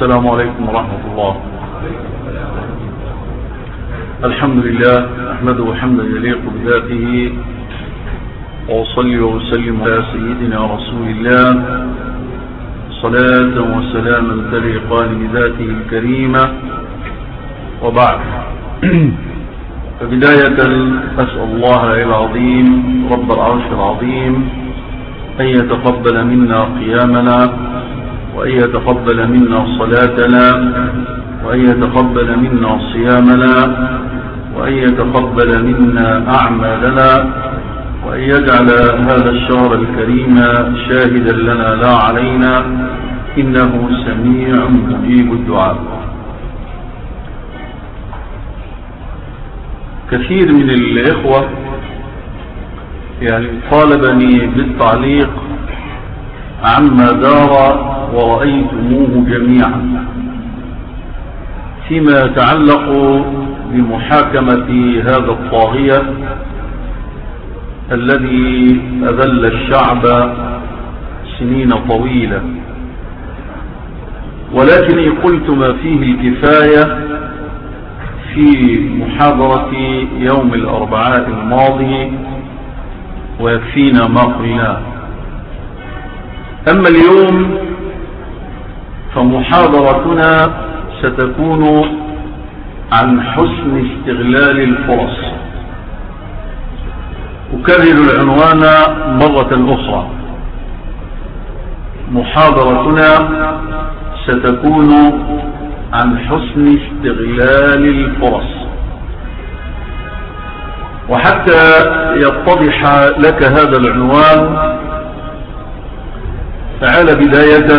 السلام عليكم ورحمة الله الحمد لله أحمده حمدا يليق بذاته وأصلي وأسلم على سيدنا رسول الله صلاة وسلاما تليقان بذاته الكريمة وبعد فبداية أسأل الله العظيم رب العرش العظيم أن يتقبل منا قيامنا وأن يتقبل منا صلاتنا وأن يتقبل منا صيامنا وأن يتقبل منا أعمالنا وأن يجعل هذا الشهر الكريم شاهدا لنا لا علينا إنه سميع مجيب الدعاء كثير من الإخوة يعني طالبني بالتعليق عما دار ورأيتموه جميعا فيما يتعلق بمحاكمة هذا الطاغية الذي أذل الشعب سنين طويلة ولكني قلت ما فيه الكفاية في محاضرة يوم الأربعاء الماضي ويكفينا ما قلناه أما اليوم فمحاضرتنا ستكون عن حسن استغلال الفرص أكرر العنوان مرة أخرى محاضرتنا ستكون عن حسن استغلال الفرص وحتى يتضح لك هذا العنوان تعال بداية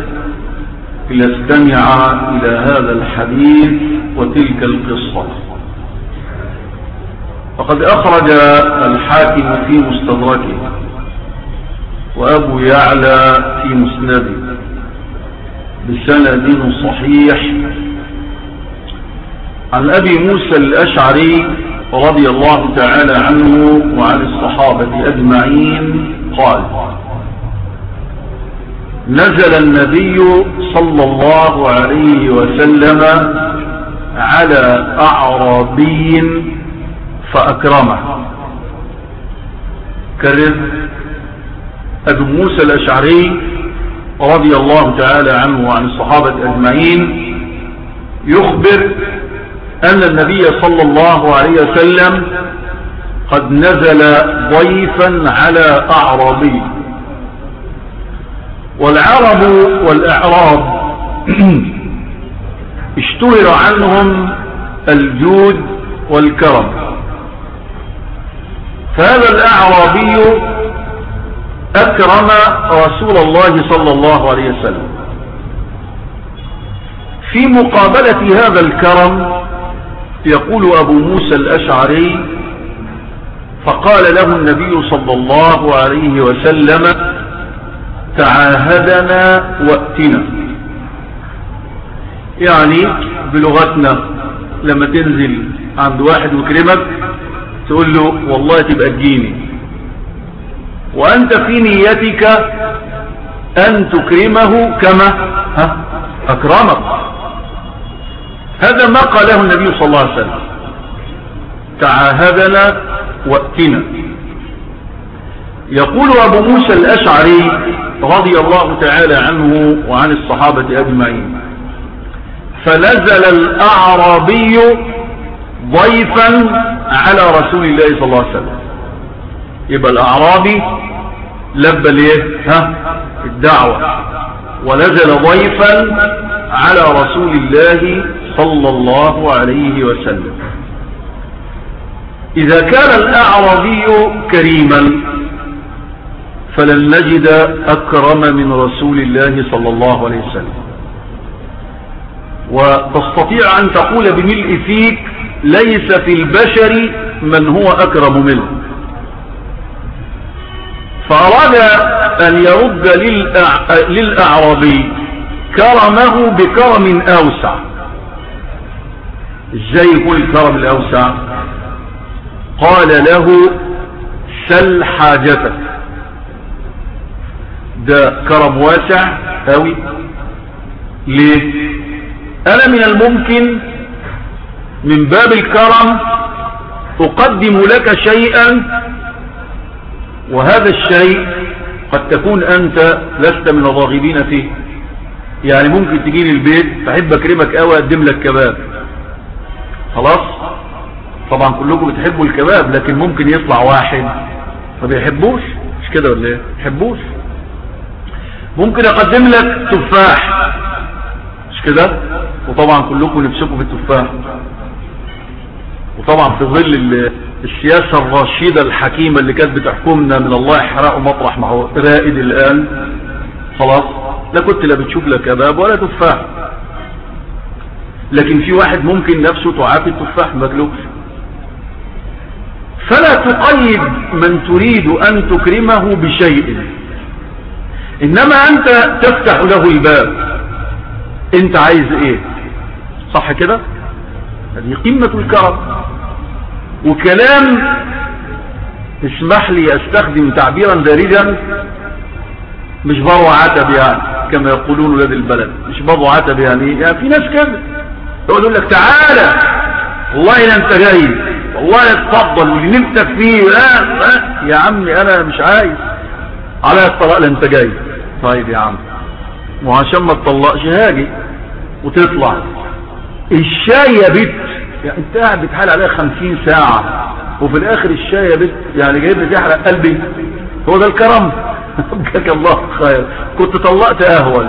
لنستمع إلى هذا الحديث وتلك القصة فقد أخرج الحاكم في مستدركه وأبو يعلى في مسنده بسند صحيح عن أبي موسى الأشعري رضي الله تعالى عنه وعن الصحابة أجمعين قال نزل النبي صلى الله عليه وسلم على أعرابي فأكرمه كرر أبو موسى الأشعري رضي الله تعالى عنه وعن الصحابة أجمعين يخبر أن النبي صلى الله عليه وسلم قد نزل ضيفا على أعرابي والعرب والأعراب اشتهر عنهم الجود والكرم فهذا الأعرابي أكرم رسول الله صلى الله عليه وسلم في مقابلة هذا الكرم يقول أبو موسى الأشعري فقال له النبي صلى الله عليه وسلم تعاهدنا وقتنا يعني بلغتنا لما تنزل عند واحد وكرمك تقول له والله تبقى تجيني وأنت في نيتك أن تكرمه كما ها أكرمك هذا ما قاله النبي صلى الله عليه وسلم تعاهدنا وقتنا يقول أبو موسى الأشعري رضي الله تعالى عنه وعن الصحابة أجمعين فنزل الأعرابي ضيفا على رسول الله صلى الله عليه وسلم يبقى الأعرابي لبى ليه ها الدعوة ونزل ضيفا على رسول الله صلى الله عليه وسلم إذا كان الأعرابي كريما فلن نجد أكرم من رسول الله صلى الله عليه وسلم وتستطيع أن تقول بملء فيك ليس في البشر من هو أكرم منه فأراد أن يرد للأعرابي كرمه بكرم أوسع ازاي يقول الكرم الأوسع قال له سل حاجتك ده كرم واسع قوي ليه انا من الممكن من باب الكرم اقدم لك شيئا وهذا الشيء قد تكون انت لست من الراغبين فيه يعني ممكن تجيني البيت فاحب اكرمك قوي اقدم لك كباب خلاص طبعا كلكم بتحبوا الكباب لكن ممكن يطلع واحد ما بيحبوش مش كده ولا ايه يحبوش ممكن اقدم لك تفاح مش كده وطبعا كلكم نفسكم في التفاح وطبعا في ظل السياسة الرشيدة الحكيمة اللي كانت بتحكمنا من الله يحرقه مطرح ما هو رائد الآن خلاص لا كنت لا بتشوف لا كباب ولا تفاح لكن في واحد ممكن نفسه تعافي التفاح مجلوش فلا تقيد من تريد أن تكرمه بشيء إنما أنت تفتح له الباب أنت عايز إيه صح كده هذه قمة الكرم وكلام اسمح لي استخدم تعبيرا دارجا مش برو عتب يعني كما يقولون ولاد البلد مش برو عتب يعني يعني في ناس كده يقول لك تعالى والله لا انت جاي والله اتفضل واللي نفسك فيه آه آه يا عمي انا مش عايز على الطلاق لا انت جاي طيب يا عم وعشان ما تطلقش هاجي وتطلع الشاي يا بت يعني انت قاعد بتحال عليها خمسين ساعة وفي الاخر الشاي يا بت يعني جايب لي تحرق قلبي هو ده الكرم جزاك الله خير كنت طلقت اهون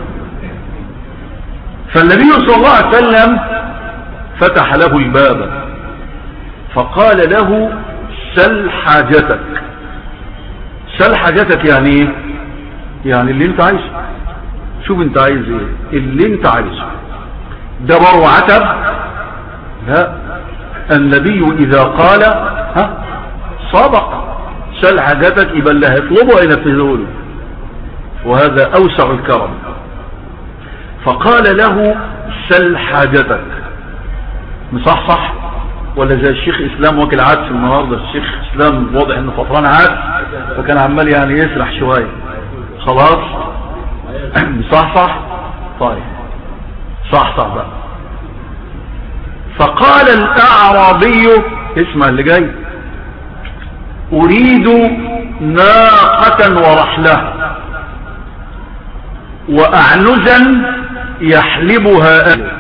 فالنبي صلى الله عليه وسلم فتح له الباب فقال له سل حاجتك سل حاجتك يعني ايه يعني اللي انت عايزه شوف انت عايز ايه اللي انت عايزه ده برو عتب لا النبي اذا قال ها صدق سل حاجتك يبقى اللي هيطلبه هينفذه له وهذا اوسع الكرم فقال له سل حاجتك مصحصح ولا زي الشيخ اسلام واكل عدس النهارده الشيخ اسلام واضح انه فطران عدس فكان عمال يعني يسرح شويه خلاص مصحصح طيب صحصح بقى فقال الاعرابي اسمع اللي جاي اريد ناقة ورحلة واعنزا يحلبها أهل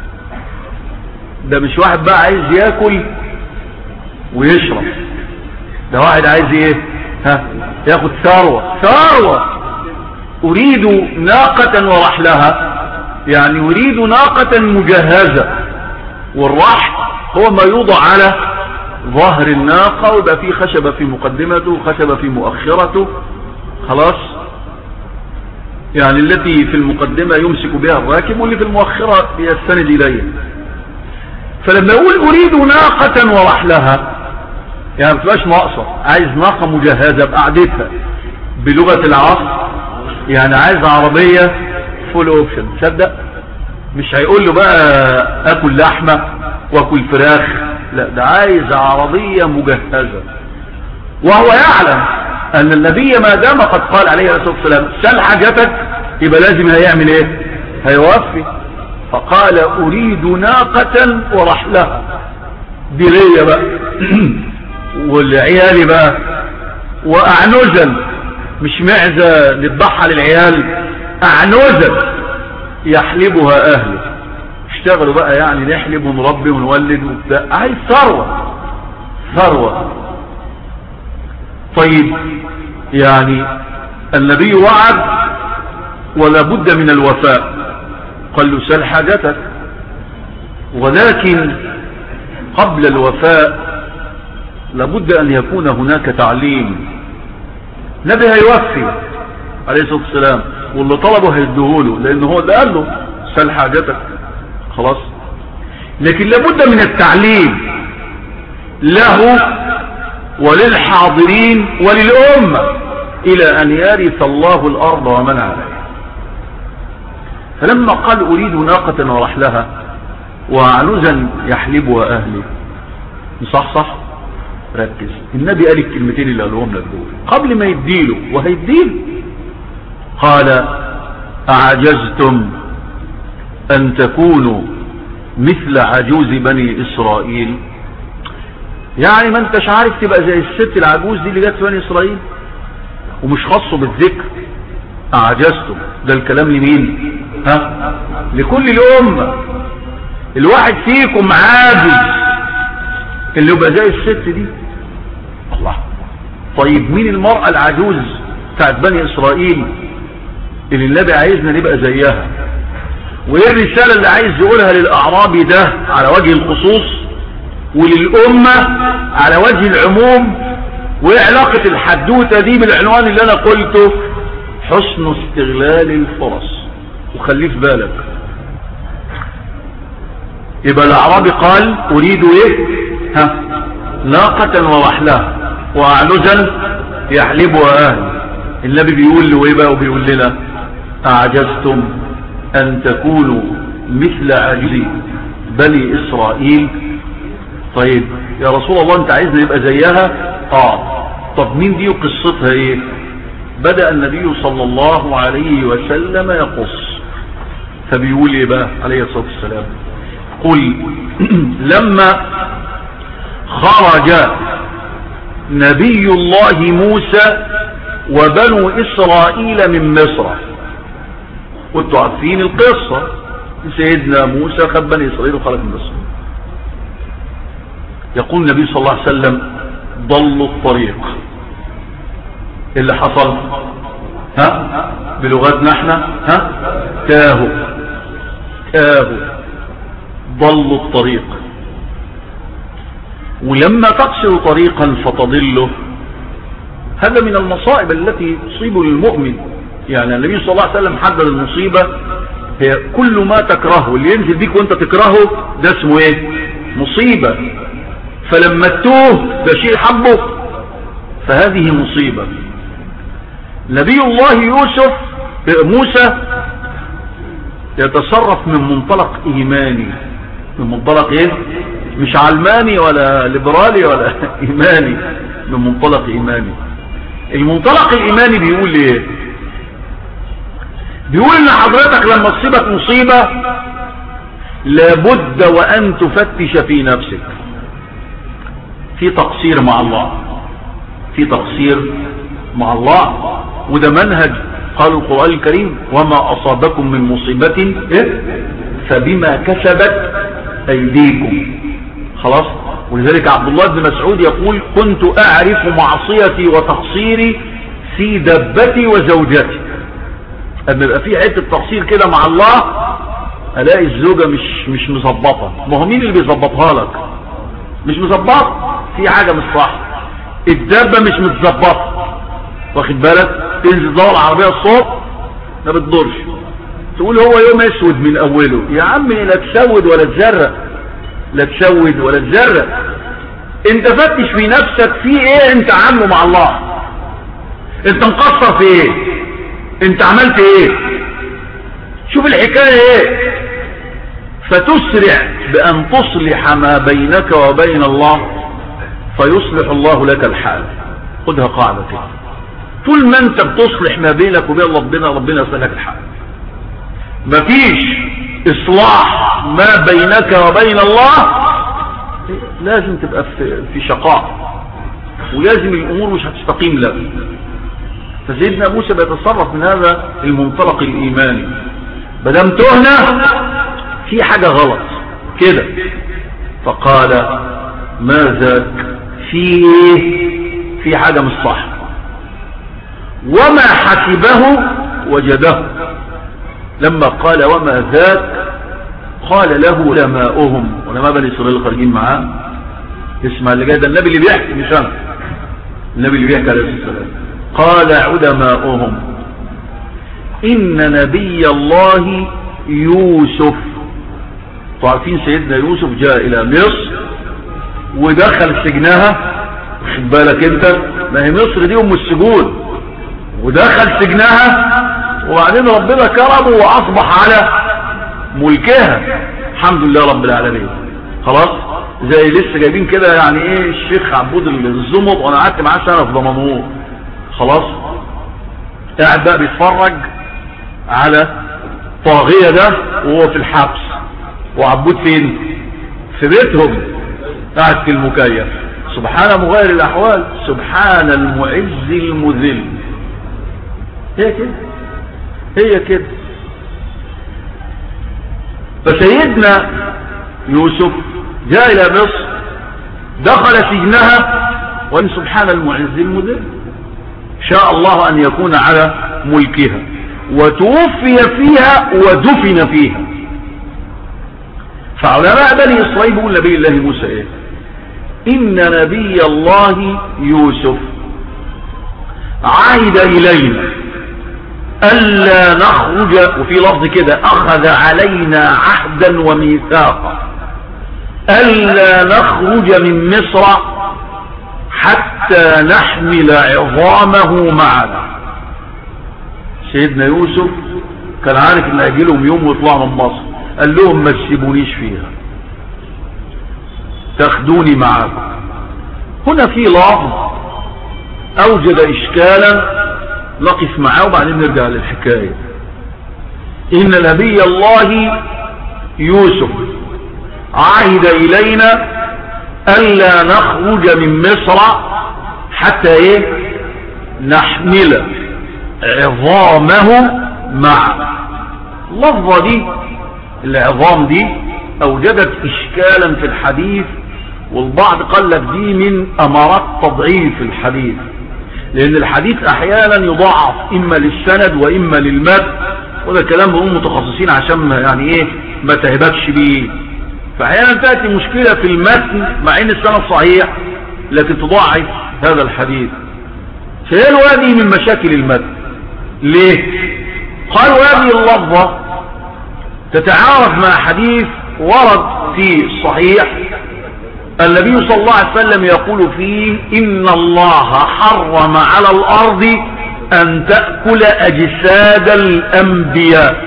ده مش واحد بقى عايز ياكل ويشرب ده واحد عايز ايه ها ياخد ثروة ثروة اريد ناقة ورحلها يعني اريد ناقة مجهزة والرحل هو ما يوضع على ظهر الناقة ويبقى فيه خشبة في مقدمته وخشبة في مؤخرته خلاص يعني التي في المقدمة يمسك بها الراكب واللي في المؤخرة يستند إليه فلما يقول أريد ناقة ورحلها يعني ما بتبقاش ناقصة عايز ناقة مجهزة بقعدتها بلغة العصر يعني عايز عربية فول اوبشن تصدق مش هيقول له بقى اكل لحمة واكل فراخ لا ده عايز عربية مجهزة وهو يعلم ان النبي ما دام قد قال عليه الصلاة والسلام سل حاجتك يبقى لازم هيعمل ايه هيوفي فقال اريد ناقة ورحلها دي ليا بقى والعيال بقى واعنزا مش معزة نذبحها للعيال اعنزا يحلبها اهله اشتغلوا بقى يعني نحلب ونربي ونولد وبتاع عايز ثروة ثروة طيب يعني النبي وعد ولا بد من الوفاء قال له سل حاجتك ولكن قبل الوفاء لابد ان يكون هناك تعليم نبي هيوفي عليه الصلاة والسلام واللي طلبه هيديهوله لان هو اللي قال له سل حاجتك خلاص لكن لابد من التعليم له وللحاضرين وللأمة إلى أن يرث الله الأرض ومن عليها فلما قال أريد ناقة ورحلها وعنزا يحلبها أهلي صح صح ركز النبي قال الكلمتين اللي قالهم لك دول قبل ما يديله وهيديله قال أعجزتم أن تكونوا مثل عجوز بني إسرائيل يعني ما انتش عارف تبقى زي الست العجوز دي اللي جت في بني إسرائيل ومش خاصه بالذكر أعجزتم ده الكلام لمين ها لكل الأمة الواحد فيكم عاجز اللي يبقى زي الست دي الله طيب مين المرأة العجوز بتاعت بني إسرائيل اللي النبي عايزنا نبقى زيها وايه الرسالة اللي عايز يقولها للأعرابي ده على وجه الخصوص وللأمة على وجه العموم وايه علاقة الحدوتة دي بالعنوان اللي انا قلته حسن استغلال الفرص وخليه في بالك يبقى الاعرابي قال اريد ايه ها ناقة ورحلة واعلزا يحلبها اهل النبي بيقول له ايه بقى وبيقول لنا اعجزتم ان تكونوا مثل عجز بني اسرائيل طيب يا رسول الله انت عايزنا نبقى زيها اه طب مين دي وقصتها ايه بدأ النبي صلى الله عليه وسلم يقص فبيقول ايه بقى عليه الصلاة والسلام قل لما خرج نبي الله موسى وبنو إسرائيل من مصر وانتوا عارفين القصة سيدنا موسى خد بني إسرائيل وخرج من مصر يقول النبي صلى الله عليه وسلم ضلوا الطريق اللي حصل ها بلغتنا احنا ها تاهوا تاهوا ضلوا الطريق ولما تقصر طريقا فتضله هذا من المصائب التي تصيب المؤمن يعني النبي صلى الله عليه وسلم حدد المصيبة هي كل ما تكرهه اللي ينزل بيك وانت تكرهه ده اسمه ايه مصيبة فلما تتوه ده شيء حبه فهذه مصيبة نبي الله يوسف موسى يتصرف من منطلق ايماني من منطلق ايه مش علماني ولا ليبرالي ولا ايماني من منطلق ايماني المنطلق الايماني بيقول ايه بيقول ان حضرتك لما تصيبك مصيبة لابد وان تفتش في نفسك في تقصير مع الله في تقصير مع الله وده منهج قال القرآن الكريم وما أصابكم من مصيبة إيه؟ فبما كسبت أيديكم خلاص ولذلك عبد الله بن مسعود يقول كنت أعرف معصيتي وتقصيري في دبتي وزوجتي أما يبقى في حته تقصير كده مع الله ألاقي الزوجة مش مش مظبطة ما هو مين اللي بيظبطها لك مش مظبطة في حاجة مش صح الدابة مش متظبطة واخد بالك تنزل دور العربية الصوت ما بتدورش تقول هو يوم اسود من اوله يا عم لا تسود ولا تزرق لا تسود ولا تزرق انت فتش في نفسك في ايه انت عامله مع الله انت مقصر في ايه انت عملت ايه شوف الحكاية ايه فتسرع بان تصلح ما بينك وبين الله فيصلح الله لك الحال خدها قاعدة كده طول ما انت بتصلح ما بينك وبين ربنا ربنا يصلح لك الحال مفيش اصلاح ما بينك وبين الله لازم تبقى في, في شقاء ولازم الامور مش هتستقيم لك فسيدنا موسى بيتصرف من هذا المنطلق الايماني بدم تهنى في حاجة غلط كده فقال ما ذاك في في حاجة مش صح وما حسبه وجده لما قال وما ذاك قال له علماؤهم علماء بني اسرائيل خارجين معاه اسمع اللي جاي ده النبي اللي بيحكي مش انا النبي اللي بيحكي عليه السلام قال علماؤهم ان نبي الله يوسف عارفين سيدنا يوسف جاء الى مصر ودخل سجنها خد بالك انت ما هي مصر دي ام السجون ودخل سجنها وبعدين ربنا كرمه واصبح على ملكها الحمد لله رب العالمين خلاص زي لسه جايبين كده يعني ايه الشيخ عبود الزمط وانا قعدت معاه سنه في ضمنهور خلاص قاعد بقى بيتفرج على طاغية ده وهو في الحبس وعبود فين في بيتهم قاعد في المكيف سبحان مغير الأحوال سبحان المعز المذل هي كده هي كده فسيدنا يوسف جاء إلى مصر دخل سجنها وإن سبحان المعز المذل شاء الله أن يكون على ملكها وتوفي فيها ودفن فيها فعلماء بني إسرائيل بيقول نبي الله موسى إيه إن نبي الله يوسف عهد إلينا ألا نخرج وفي لفظ كده أخذ علينا عهدا وميثاقا ألا نخرج من مصر حتى نحمل عظامه معنا سيدنا يوسف كان عارف ان اجيلهم يوم ويطلعوا من مصر قال لهم ما تسيبونيش فيها تاخدوني معاكم هنا في لفظ اوجد اشكالا نقف معاه وبعدين نرجع للحكاية ان نبي الله يوسف عهد الينا الا نخرج من مصر حتى ايه نحمل عظامه مع اللفظة دي العظام دي اوجدت اشكالا في الحديث والبعض قال لك دي من امارات تضعيف الحديث لان الحديث احيانا يضاعف اما للسند واما للمد وده كلام بهم متخصصين عشان يعني ايه ما تهبكش بيه فاحيانا تأتي مشكلة في المتن مع ان السند صحيح لكن تضاعف هذا الحديث فهي هذه من مشاكل المتن ليه قالوا هذه اللفظة تتعارف مع حديث ورد في الصحيح النبي صلى الله عليه وسلم يقول فيه إن الله حرم على الأرض أن تأكل أجساد الأنبياء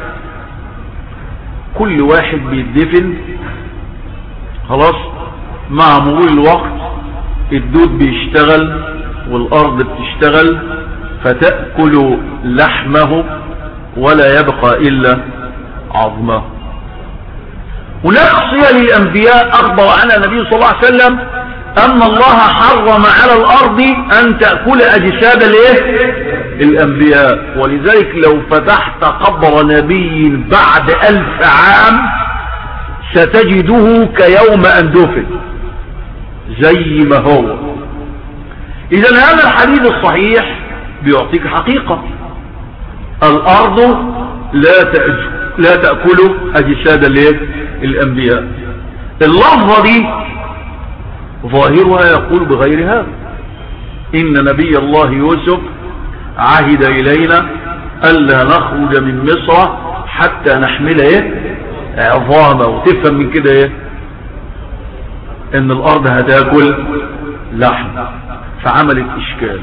كل واحد بيدفن خلاص مع مرور الوقت الدود بيشتغل والأرض بتشتغل فتأكل لحمه ولا يبقى إلا عظمه هناك صية للأنبياء أخبر عنها النبي صلى الله عليه وسلم أن الله حرم على الأرض أن تأكل أجساد الايه الأنبياء ولذلك لو فتحت قبر نبي بعد ألف عام ستجده كيوم أن دفن زي ما هو إذا هذا الحديث الصحيح بيعطيك حقيقة الأرض لا تأكل لا تأكل أجساد الأنبياء اللحظة دي ظاهرها يقول بغير هذا إن نبي الله يوسف عهد إلينا ألا نخرج من مصر حتى نحمل ايه عظامة وتفهم من كده ايه ان الارض هتاكل لحم فعملت اشكال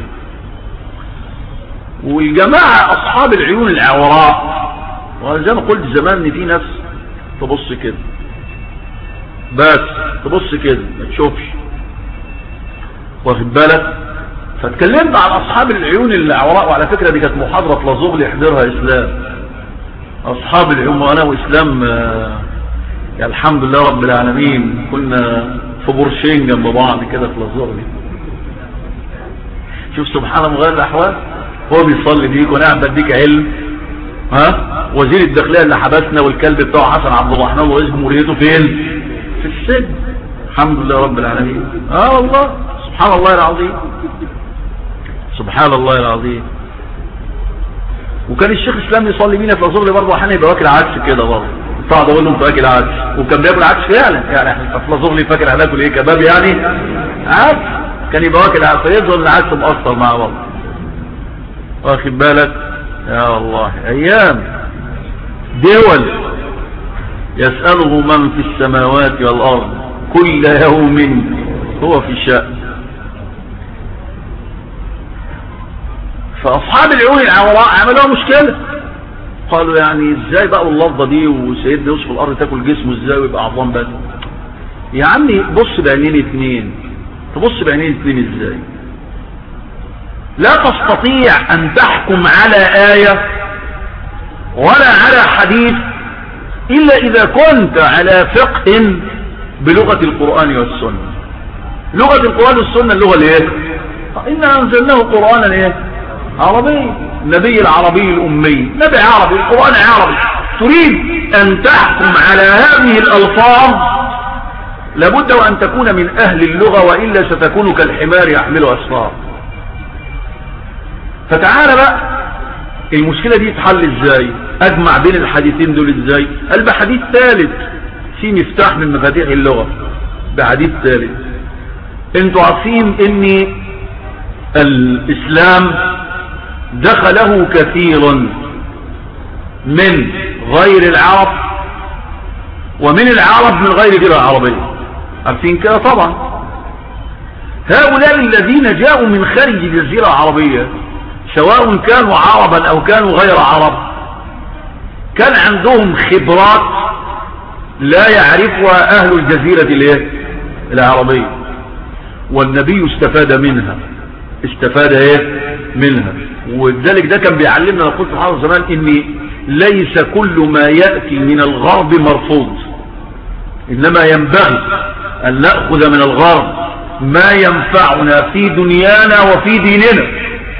والجماعة اصحاب العيون العوراء وزي ما قلت زمان ان في ناس تبص كده بس تبص كده ما تشوفش واخد بالك فاتكلمت عن اصحاب العيون العوراء وعلى فكرة دي كانت محاضرة في لازوغلي يحضرها اسلام اصحاب العيون وانا واسلام يا الحمد لله رب العالمين كنا في بورشين جنب بعض كده في لازوغلي شوف سبحان الله مغير الاحوال هو بيصلي بيك وانا قاعد بديك علم ها وزير الداخليه اللي حبسنا والكلب بتاعه حسن عبد الرحمن ورئيس جمهوريته فين في السجن الحمد لله رب العالمين اه والله سبحان الله العظيم سبحان الله العظيم وكان الشيخ اسلام يصلي بينا في الازهر برضه احيانا يبقى واكل عدس كده برضه قاعد اقول لهم واكل عدس وكان بياكل عدس فعلا يعني احنا في الازهر فاكر هناكل ايه كباب يعني عدس كان يبقى واكل عدس فيظهر العدس مقصر معاه برضه واخد بالك يا الله ايام دول يسأله من في السماوات والارض كل يوم هو في شأن فاصحاب العيون العوراء عملوها مشكلة قالوا يعني ازاي بقى اللفظة دي وسيدنا يوسف الارض تاكل جسمه ازاي ويبقى عظام بس يا عمي بص بعينين اتنين تبص بعينين اتنين ازاي لا تستطيع ان تحكم على آية ولا على حديث إلا إذا كنت على فقه بلغة القرآن والسنة لغة القرآن والسنة اللغة الايه إنا أنزلناه قرآنا ايه عربي نبي العربي الأمي نبي عربي القرآن عربي تريد أن تحكم على هذه الألفاظ لابد وأن تكون من أهل اللغة وإلا ستكون كالحمار يحمل أسفار فتعال بقى المشكلة دي تحل ازاي اجمع بين الحديثين دول ازاي قال بحديث ثالث في مفتاح من مفاتيح اللغة بحديث ثالث انتوا عارفين ان الاسلام دخله كثير من غير العرب ومن العرب من غير غير العربية عارفين كده طبعا هؤلاء الذين جاءوا من خارج الجزيرة العربية سواء كانوا عربا او كانوا غير عرب كان عندهم خبرات لا يعرفها اهل الجزيرة العربية والنبي استفاد منها استفاد ايه منها ولذلك ده كان بيعلمنا نقول في حافظ زمان ان ليس كل ما يأتي من الغرب مرفوض انما ينبغي ان نأخذ من الغرب ما ينفعنا في دنيانا وفي ديننا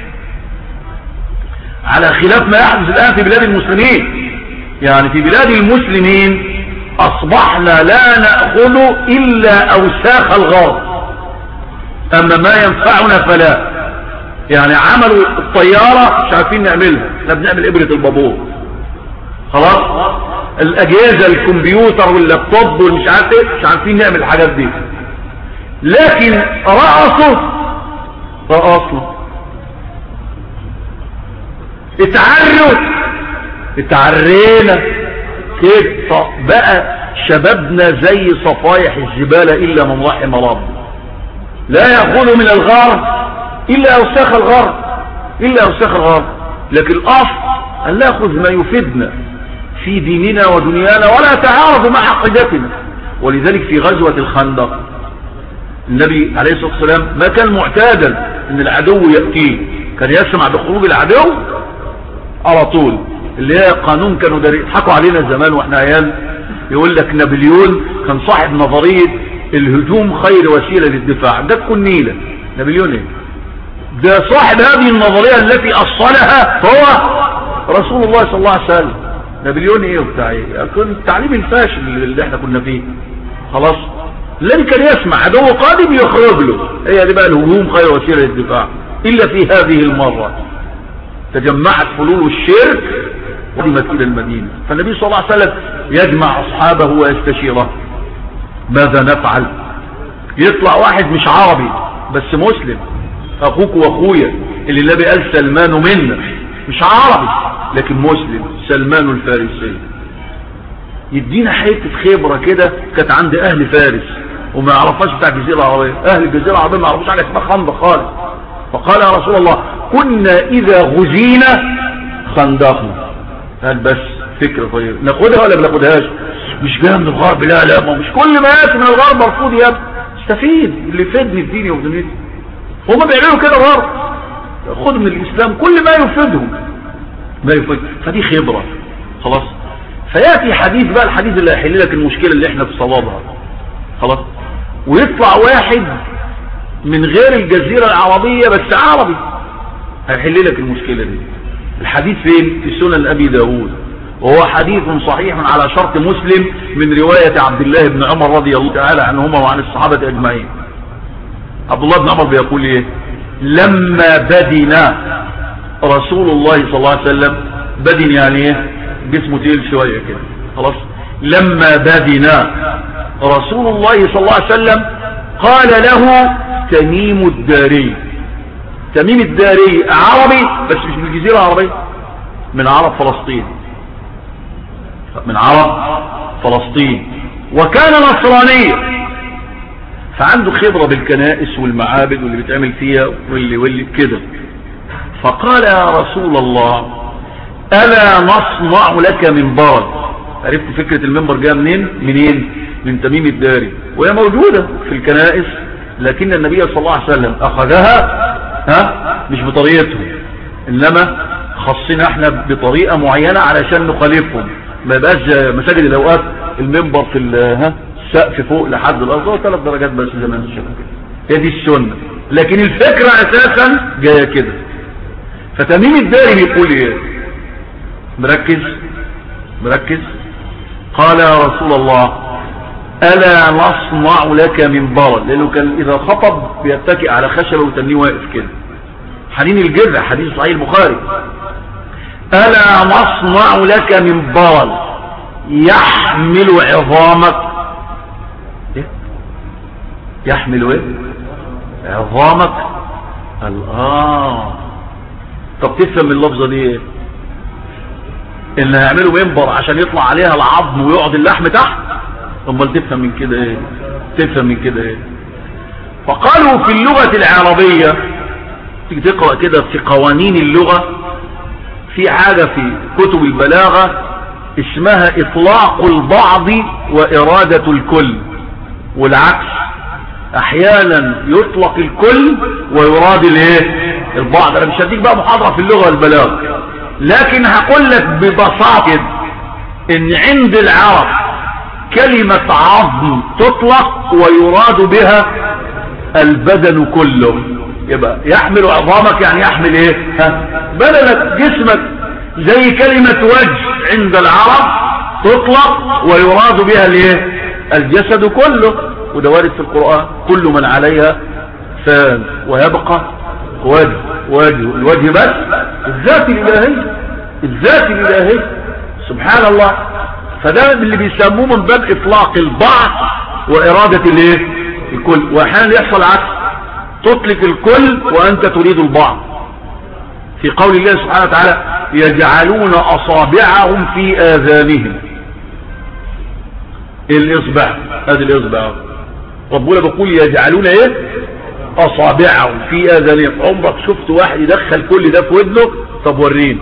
على خلاف ما يحدث الآن في بلاد المسلمين يعني في بلاد المسلمين أصبحنا لا نأخذ إلا أوساخ الغرب أما ما ينفعنا فلا يعني عملوا الطيارة مش عارفين نعملها احنا بنعمل إبرة البابور خلاص الأجهزة الكمبيوتر واللابتوب والمش عارف ايه مش عارفين نعمل الحاجات دي لكن رأسه رأسه اتعروا اتعرينا كده بقى شبابنا زي صفايح الزبالة إلا من رحم رب لا يأخذ من الغرب إلا أوساخ الغرب إلا أوساخ الغرب لكن الأصل أن نأخذ ما يفيدنا في ديننا ودنيانا ولا تعارض مع عقيدتنا ولذلك في غزوة الخندق النبي عليه الصلاة والسلام ما كان معتادا ان العدو يأتيه كان يسمع بخروج العدو على طول اللي هي قانون كانوا يضحكوا علينا زمان واحنا عيال يقول لك نابليون كان صاحب نظرية الهجوم خير وسيلة للدفاع ده تكون نيلة نابليون ايه ده صاحب هذه النظرية التي أصلها هو رسول الله صلى الله عليه وسلم نابليون ايه وبتاع ايه كان التعليم الفاشل اللي احنا كنا فيه خلاص الذي كان يسمع عدو قادم يخرج له هي دي بقى الهجوم خير وسيلة للدفاع إلا في هذه المرة تجمعت فلول الشرك وقدمت إلى المدينة فالنبي صلى الله عليه وسلم يجمع أصحابه ويستشيره ماذا نفعل يطلع واحد مش عربي بس مسلم أخوك وأخويا اللي النبي قال سلمان منا مش عربي لكن مسلم سلمان الفارسي يدينا حتة خبرة كده كانت عند أهل فارس وما يعرفهاش بتاع الجزيرة العربية أهل الجزيرة العربية ما يعرفوش حاجة اسمها خندق خالص فقال يا رسول الله كنا إذا غزينا خندقنا قال بس فكرة طيب ناخدها ولا ما ناخدهاش مش جايه من الغرب لا لا ما مش كل ما ياتي من الغرب مرفوض يا ابني استفيد اللي يفيدني في ديني ودنيتي هما بيعملوا كده برضه خد من الاسلام كل ما يفيدهم ما يفيد فدي خبرة خلاص فياتي حديث بقى الحديث اللي هيحل لك المشكلة اللي احنا في صوابها خلاص ويطلع واحد من غير الجزيرة العربية بس عربي هيحل لك المشكلة دي الحديث فين في سنن ابي داود وهو حديث صحيح على شرط مسلم من رواية عبد الله بن عمر رضي الله تعالى عنهما وعن الصحابة اجمعين عبد الله بن عمر بيقول ايه لما بدنا رسول الله صلى الله عليه وسلم بدن يعني ايه جسمه تقيل شوية كده خلاص لما بدنا رسول الله صلى الله عليه وسلم قال له تميم الداري تميم الداري عربي بس مش من الجزيرة العربية من عرب فلسطين من عرب فلسطين وكان نصرانيا فعنده خبرة بالكنائس والمعابد واللي بيتعمل فيها واللي واللي كده فقال يا رسول الله ألا نصنع لك منبرا عرفت فكرة المنبر جاء منين منين من تميم الداري وهي موجودة في الكنائس لكن النبي صلى الله عليه وسلم أخذها ها مش بطريقته إنما خصنا احنا بطريقة معينة علشان نخالفهم ما يبقاش مساجد الاوقات المنبر في ها السقف فوق لحد الارض ثلاث درجات بس زي ما انت شايف هي دي السنة لكن الفكرة اساسا جاية كده فتميم الداري بيقول ايه مركز مركز قال يا رسول الله ألا نصنع لك من برد لأنه كان إذا خطب بيتكئ على خشبة وتنيه واقف كده حنين الجذع حديث صحيح البخاري ألا نصنع لك من برد يحمل عظامك إيه؟ يحمل ايه عظامك آه طب تفهم اللفظة دي ايه ان هيعملوا منبر عشان يطلع عليها العظم ويقعد اللحم تحت امال تفهم من كده ايه تفهم من كده ايه فقالوا في اللغة العربية تيجي تقرأ كده في قوانين اللغة في حاجة في كتب البلاغة اسمها اطلاق البعض وارادة الكل والعكس احيانا يطلق الكل ويراد الايه البعض انا مش هديك بقى محاضرة في اللغة والبلاغة لكن هقول لك ببساطة ان عند العرب كلمة عظم تطلق ويراد بها البدن كله يبقى يحمل عظامك يعني يحمل ايه ها بدنك جسمك زي كلمة وجه عند العرب تطلق ويراد بها الايه الجسد كله وده وارد في القرآن كل من عليها فان ويبقى وجه وجه الوجه بس الذات الإلهية الذات الإلهية سبحان الله فده اللي بيسموه من باب إطلاق البعض وإرادة الايه الكل وأحيانا يحصل عكس تطلق الكل وأنت تريد البعض في قول الله سبحانه وتعالى يجعلون أصابعهم في آذانهم الإصبع هذه الإصبع ربنا بيقول يجعلون ايه أصابعهم في آذانهم عمرك شفت واحد يدخل كل ده في ودنه طب ورين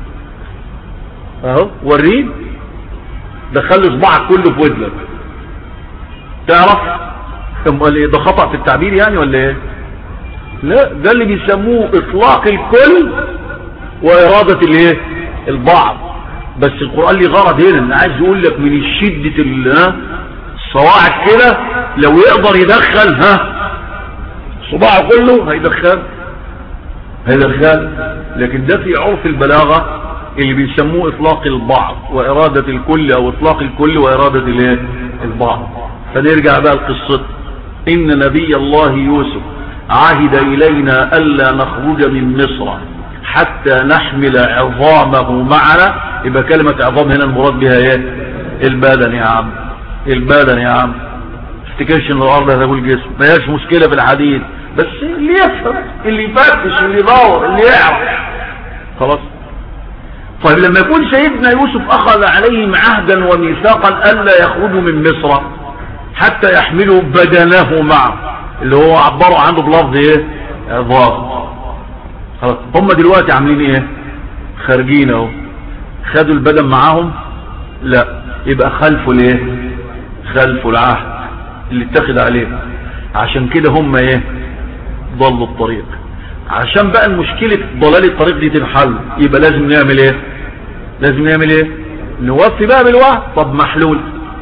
اهو ورين دخل اصبعك كله في ودنك تعرف امال ايه ده خطأ في التعبير يعني ولا ايه لا ده اللي بيسموه اطلاق الكل وارادة الايه البعض بس القرآن لي غرض هنا انا عايز يقول لك من شدة الصواعق كده لو يقدر يدخل ها صباعه كله هيدخل هيدخل لكن ده في عرف البلاغة اللي بيسموه اطلاق البعض وارادة الكل او اطلاق الكل وارادة الايه البعض فنرجع بقى لقصة ان نبي الله يوسف عهد الينا الا نخرج من مصر حتى نحمل عظامه معنا يبقى كلمة عظام هنا المراد بها ايه البدن يا عم البدن يا عم افتكرش ان الارض هتقول جسم ما هيش مشكلة في الحديث بس اللي يفهم اللي يفتش اللي يدور اللي يعرف خلاص طيب لما يكون سيدنا يوسف اخذ عليهم عهدا وميثاقا الا يخرجوا من مصر حتى يحملوا بدنه معه اللي هو عبروا عنه بلفظ ايه عظام خلاص هم دلوقتي عاملين ايه خارجين اهو خدوا البدن معاهم لا يبقى خلفوا الايه خلفوا العهد اللي اتخذ عليه عشان كده هم ايه ضلوا الطريق عشان بقى المشكلة ضلال الطريق دي تنحل يبقى لازم نعمل ايه لازم نعمل ايه نوفي بقى بالوعد طب محلول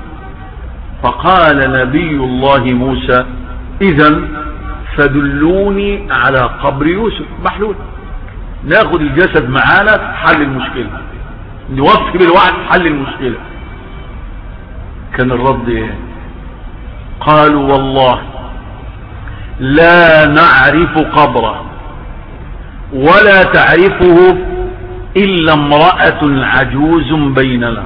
فقال نبي الله موسى اذا فدلوني على قبر يوسف محلول ناخد الجسد معانا حل المشكلة نوفي بالوعد حل المشكلة كان الرد ايه قالوا والله لا نعرف قبره ولا تعرفه إلا امرأة عجوز بيننا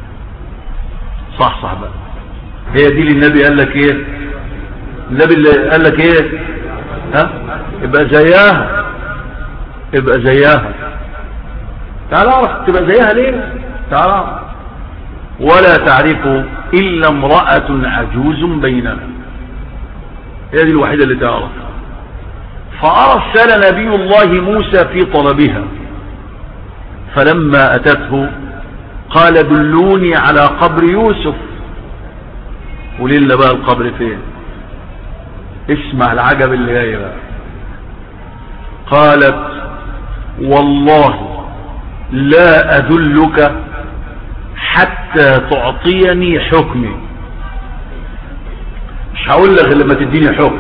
صح صح بقى هي دي اللي النبي قال لك ايه النبي اللي قال لك ايه ها يبقى زيها يبقى زيها تعال اعرف تبقى زيها ليه تعال اعرف ولا تعرفه إلا امرأة عجوز بيننا هي دي الوحيدة اللي تعرف فأرسل نبي الله موسى في طلبها فلما أتته قال دلوني على قبر يوسف وليلنا بقى القبر فين اسمع العجب اللي جاي بقى قالت والله لا أدلك حتى تعطيني حكمي مش هقول لك لما تديني حكم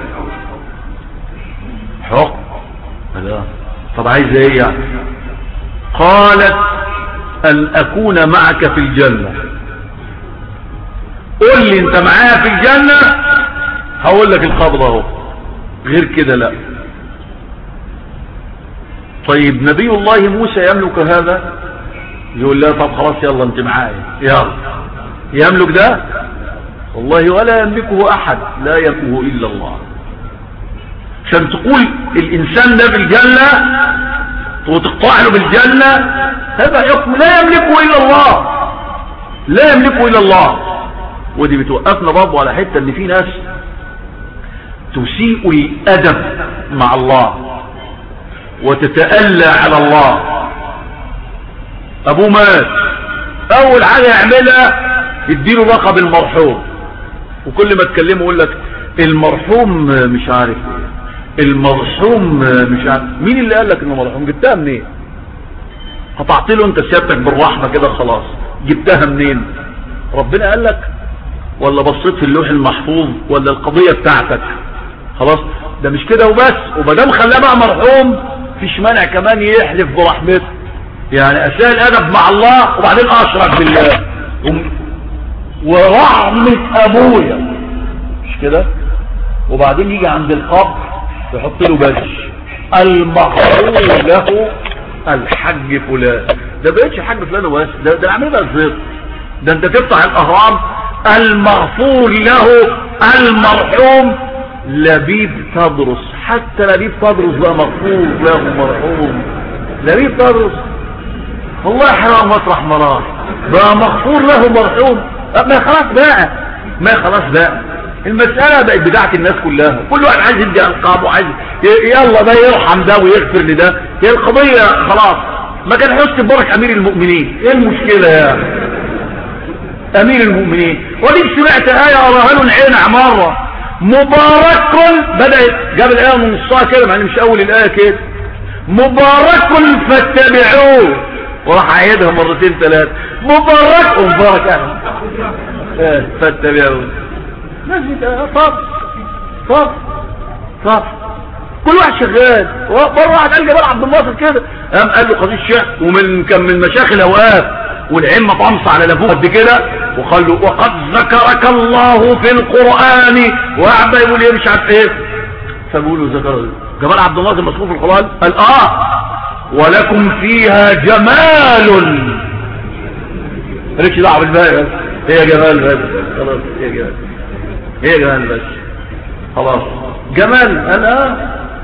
حكم لا طب عايز ايه يعني قالت ان اكون معك في الجنة قول لي انت معايا في الجنة هقول لك الخبر اهو غير كده لا طيب نبي الله موسى يملك هذا يقول لا طب خلاص يلا انت معايا يلا يملك ده والله ولا يملكه احد لا يملكه الا الله عشان تقول الانسان ده في الجنة وتقطع له بالجنة هذا حكم لا يملكه الا الله لا يملكه الا الله ودي بتوقفنا برضه على حتة ان في ناس تسيء الادب مع الله وتتألى على الله ابوه مات اول حاجة يعملها يديله لقب المرحوم وكل ما تكلمه يقول لك المرحوم مش عارف المرحوم مش عارف مين اللي قال لك انه مرحوم جبتها منين قطعت له انت سيادتك بالرحمة كده خلاص جبتها منين ربنا قال لك ولا بصيت في اللوح المحفوظ ولا القضية بتاعتك خلاص ده مش كده وبس ومدام خلاه بقى مرحوم فيش مانع كمان يحلف برحمته يعني اساء الادب مع الله وبعدين اشرك بالله ورحمة ابويا مش كده وبعدين يجي عند القبر يحط له بش المغفور له الحج فلان ده بقيتش حج فلان وبس ده ده عامل بقى الزيط ده انت تفتح الاهرام المغفور له المرحوم لبيب تدرس حتى لبيب تدرس بقى مغفور له مرحوم لبيب تدرس والله حرام مطرح مرار بقى مغفور له مرحوم ما خلاص بقى ما خلاص بقى المسألة بقت بتاعت الناس كلها كل واحد عايز يدي ألقاب وعايز يلا ده يرحم ده ويغفر لده هي القضية خلاص ما كان حسن مبارك أمير المؤمنين ايه المشكلة يا أمير المؤمنين وديك سمعت آية أراها له عين مرة مبارك بدأ جاب الآية من نصها كده يعني مش أول الآية كده مبارك فاتبعوه وراح عيدها مرتين ثلاثة مبارك ومبارك أهل اه فاتبعوه طب طب طب كل واحد شغال مرة واحد قال جبال عبد الناصر كده قام قال له قضية الشيخ ومن كان من مشايخ الاوقاف والعمة طمس على لابوه قد كده وقال له وقد ذكرك الله في القرآن وقعد يقول ايه مش عارف ايه فبقول له ذكر جمال عبد الناصر مذكور في القرآن قال اه ولكم فيها جمال مالكش دعوه بالباقي بس هي جمال بس خلاص هي جمال هي جمال بس خلاص جمال انا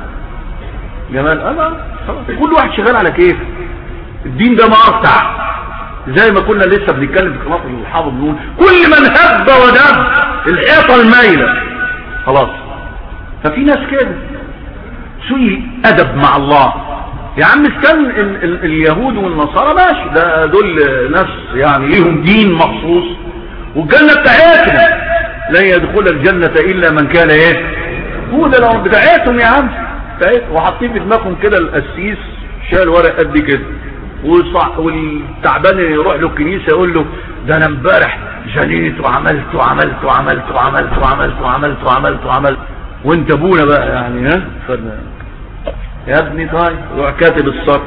جمال انا خلاص كل واحد شغال على كيف الدين ده مقطع زي ما كنا لسه بنتكلم في قناه الحافظ بنقول كل من هب ودب الحيطه المايله خلاص ففي ناس كده سوء ادب مع الله يا عم كان ال ال اليهود والنصارى ماشي ده دول ناس يعني ليهم دين مخصوص والجنة بتاعتنا لن يدخل الجنة الا من كان ايه هو ده لو بتاعتهم يا عم بتاعتهم وحاطين في دماغهم كده القسيس شال ورق قد كده والتعبان يروح له الكنيسة يقول له ده انا امبارح جنيت وعملت وعملت وعملت وعملت وعملت وعملت وعملت وعملت وانت ابونا بقى يعني ها يا ابني طيب روح كاتب الصك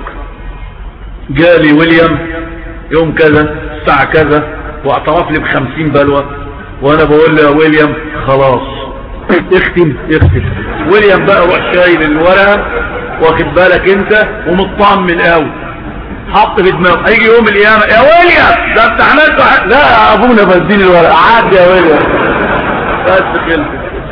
جالي ويليام يوم كذا الساعة كذا واعترف لي بخمسين بلوة وانا بقول له يا ويليام خلاص اختم اختم ويليام بقى روح شايل الورقة واخد بالك انت ومطمن قوي حط في دماغه هيجي يوم القيامة يا ويليام ده انت عملت لا يا ابونا بديني الورقة عاد يا ويليام بس خلص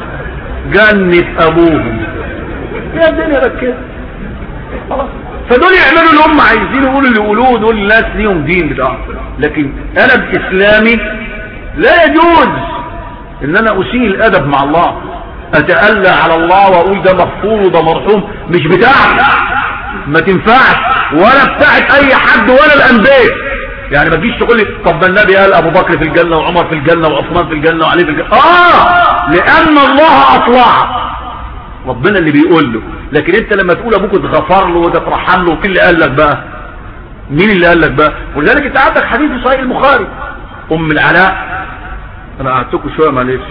جنة ابوهم يا الدنيا ركزت خلاص فدول يعملوا اللي هم عايزين يقولوا اللي يقولوه دول الناس ليهم دين بتاعهم لكن انا باسلامي لا يجوز ان انا اسيء الادب مع الله اتألى على الله واقول ده مغفور وده مرحوم مش بتاعك ما تنفعش ولا بتاعت اي حد ولا الانبياء يعني ما تجيش تقول لي طب ما النبي قال ابو بكر في الجنه وعمر في الجنه وعثمان في الجنه وعلي في الجنه اه لان الله اطلعه ربنا اللي بيقول له لكن انت لما تقول ابوك اتغفر له وده اترحم له وكل اللي قال لك بقى مين اللي قال لك بقى ولذلك انت عندك حديث في صحيح البخاري ام العلاء انا قعدتكم شويه معلش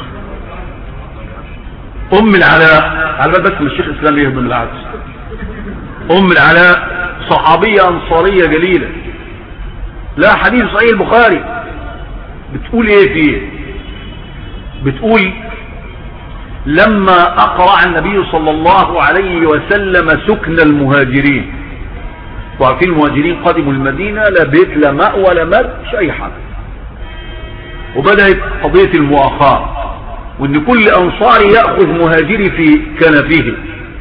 ام العلاء على بال بس من الشيخ الاسلام ليه من العكس ام العلاء صحابيه انصاريه جليله لا حديث صحيح البخاري بتقول ايه فيه بتقول لما اقرع النبي صلى الله عليه وسلم سكن المهاجرين وعارفين المهاجرين قدموا المدينة لا بيت لا ماء ولا مد مش اي حاجة وبدأت قضية المؤاخاة وان كل انصاري يأخذ مهاجري في كنفه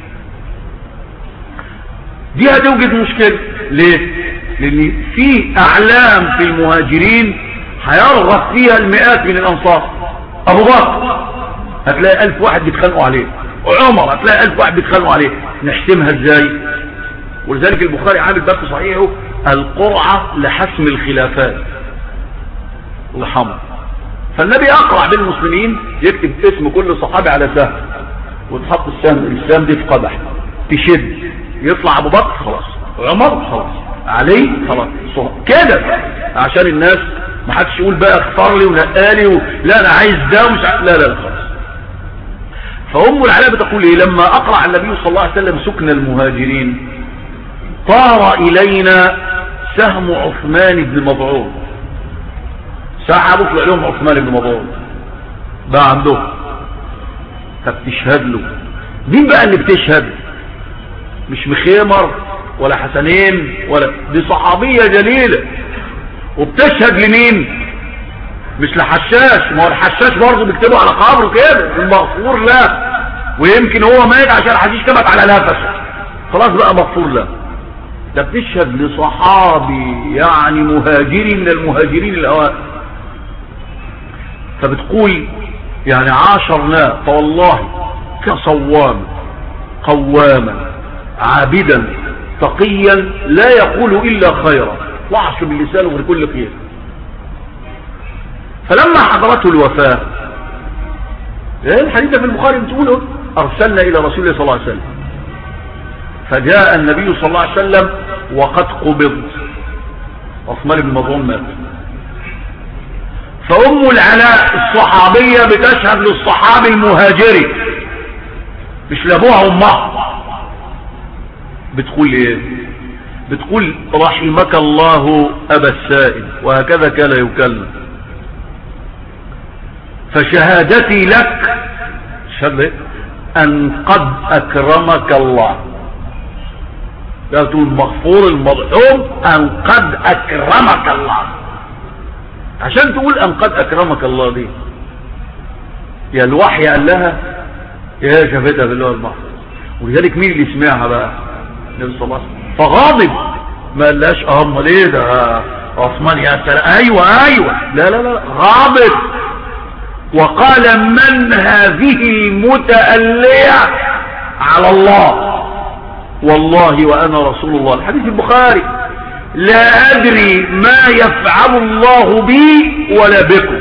دي هتوجد مشكلة ليه لان في اعلام في المهاجرين هيرغب فيها المئات من الانصار ابو بكر هتلاقي الف واحد بيتخانقوا عليه وعمر هتلاقي الف واحد بيتخانقوا عليه نحسمها ازاي ولذلك البخاري عامل باب صحيحه القرعة لحسم الخلافات الحمر فالنبي اقرع بين المسلمين يكتب اسم كل صحابي على سهم وتحط السهم السهم دي في قدح تشد يطلع ابو بكر خلاص عمر خلاص علي خلاص كده عشان الناس ما حدش يقول بقى اختار لي ونقالي و... لا انا عايز ده ومش ع... لا لا خلاص فام العلاء بتقول ايه لما اقرع النبي صلى الله عليه وسلم سكن المهاجرين طار الينا سهم عثمان بن مضعون سحبوا طلع لهم عثمان بن مضعون بقى عندهم فبتشهد له مين بقى اللي بتشهد مش مخيمر ولا حسنين ولا دي صحابية جليلة وبتشهد لمين مش لحشاش ما هو الحشاش برضه بيكتبوا على قبره كده المغفور له ويمكن هو مات عشان الحشيش كبت على نفسه خلاص بقى مغفور له ده بتشهد لصحابي يعني مهاجري من المهاجرين الاوائل فبتقول يعني عاشرناه فوالله كصوام قواما عابدا تقيا لا يقول الا خيرا وعش باللسان غير كل خير فلما حضرته الوفاة ايه الحديث في البخاري بتقوله ارسلنا الى رسول الله صلى الله عليه وسلم فجاء النبي صلى الله عليه وسلم وقد قبض عثمان بن مظعون مات فام العلاء الصحابية بتشهد للصحابي المهاجري مش لابوها وامها بتقول ايه بتقول رحمك الله ابا السائل وهكذا كان يكلم فشهادتي لك شهد ان قد اكرمك الله لا تقول مغفور المرحوم ان قد اكرمك الله عشان تقول ان قد اكرمك الله دي يا الوحي قال لها يا شافتها بالله المحفوظ ولذلك مين اللي سمعها بقى النبي صلى الله عليه وسلم فغاضب ما قالهاش اه امال ايه ده عثمان يا سلام ايوه ايوه لا لا لا غاضب وقال من هذه المتألية على الله والله وانا رسول الله الحديث البخاري لا ادري ما يفعل الله بي ولا بكم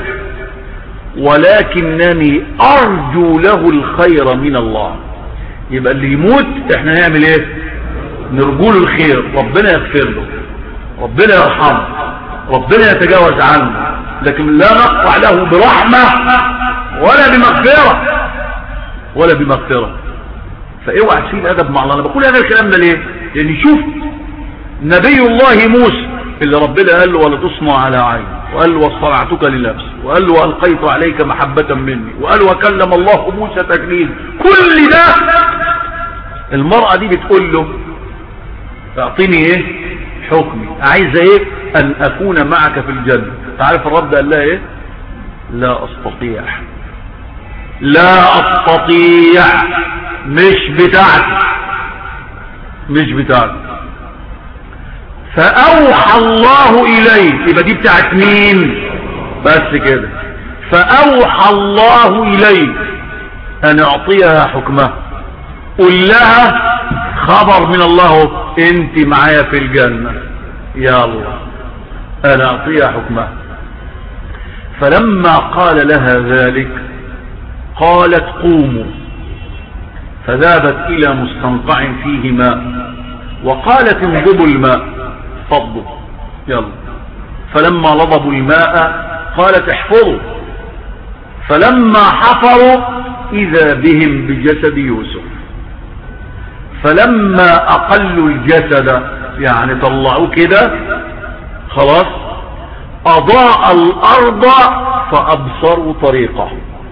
ولكنني ارجو له الخير من الله يبقى اللي يموت احنا نعمل ايه نرجو له الخير ربنا يغفر له ربنا يرحمه ربنا يتجاوز عنه لكن لا نقطع له برحمة ولا بمغفرة ولا بمغفرة فاوعى تشيل ادب مع الله انا بقول هذا الكلام ده ليه لان شوف نبي الله موسى اللي ربنا قال له ولا تصنع على عيني وقال له واصطنعتك لنفسي وقال له والقيت عليك محبة مني وقال وكلم الله موسى تكليم كل ده المرأة دي بتقول له اعطيني ايه حكمي عايزة ايه ان اكون معك في الجنة تعرف الرب قال لها ايه لا استطيع لا استطيع مش بتاعتي مش بتاعتي فاوحى الله اليه يبقى دي بتاعت مين بس كده فاوحى الله اليه ان اعطيها حكمها قل لها خبر من الله انت معايا في الجنة يا الله انا اعطيها حكمها فلما قال لها ذلك قالت قوموا فذهبت الى مستنقع فيه ماء وقالت انضبوا الماء فضوا يلا فلما لضبوا الماء قالت احفظوا فلما حفروا إذا بهم بجسد يوسف فلما أقلوا الجسد يعني طلعوه كده خلاص أضاء الأرض فأبصروا طريقه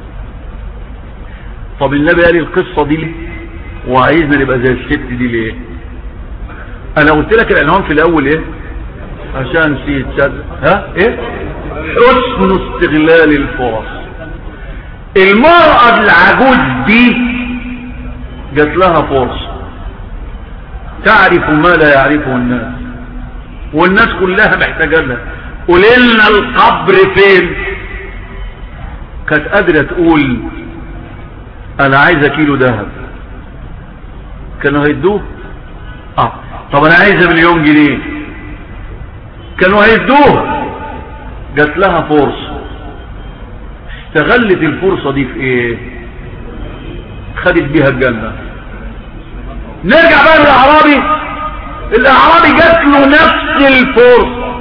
طب النبي قال القصة دي وعايزنا نبقى زي الست دي ليه انا قلت لك العنوان في الاول ايه عشان نسيت ها ايه حسن استغلال الفرص المرأة العجوز دي جات لها فرصة تعرف ما لا يعرفه الناس والناس كلها محتاجة لها قولنا القبر فين كانت قادرة تقول انا عايزة كيلو ذهب كانوا هيدوه اه طب انا عايزة مليون جنيه كانوا هيدوه جات لها فرصة استغلت الفرصة دي في ايه خدت بيها الجنة نرجع بقى للاعرابي الاعرابي جات له نفس الفرصة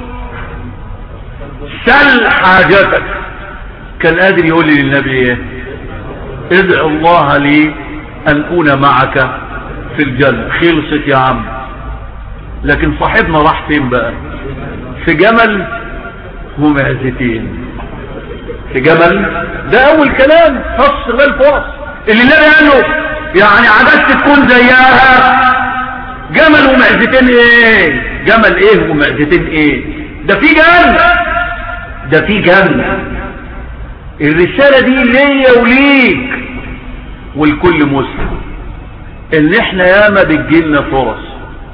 سل حاجتك كان قادر يقول لي للنبي ايه ادعو الله لي ان اكون معك في الجنة خلصت يا عم لكن صاحبنا راح فين بقى في جمل ومعزتين في جمل ده اول كلام فص الفرص اللي النبي قال له يعني عددت تكون زيها جمل ومعزتين ايه جمل ايه ومعزتين ايه ده في جنة ده في جنة الرسالة دي ليا وليك والكل مسلم ان احنا ياما بتجيلنا فرص